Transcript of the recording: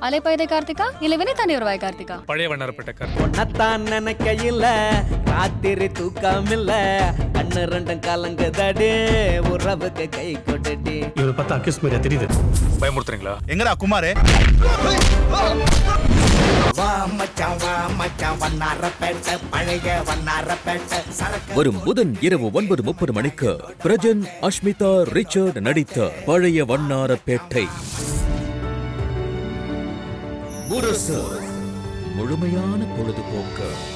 அலைப்பாய்தை கார்த்திகா இல்ல வினிதா நிறுவாய் கார்த்திகா பழைய வண்ணாரப்பேட்டை உன்னத்தான் நினைக்கையில ராத்திரி தூக்கம் இல்ல கண்ணு ரெண்டும் கலங்குதடி உறவுக்கு கை கொட்டுடி இவரை பார்த்தா அக்கிஸ் மாதிரியா தெரியுது பயமுறுத்துறீங்களா எங்கடா குமாரு வா மச்சான் வா மச்சான் வண்ணாரப்பேட்டை பழைய வண்ணாரப்பேட்டை சரக்கு வரும் புதன் இரவு ஒன்பது முப்பது மணிக்கு பிரஜன் அஷ்மிதா ரிச்சர்ட் நடித்த பழைய வண்ணாரப்பேட்டை முரசு முழுமையான பொழுதுபோக்கு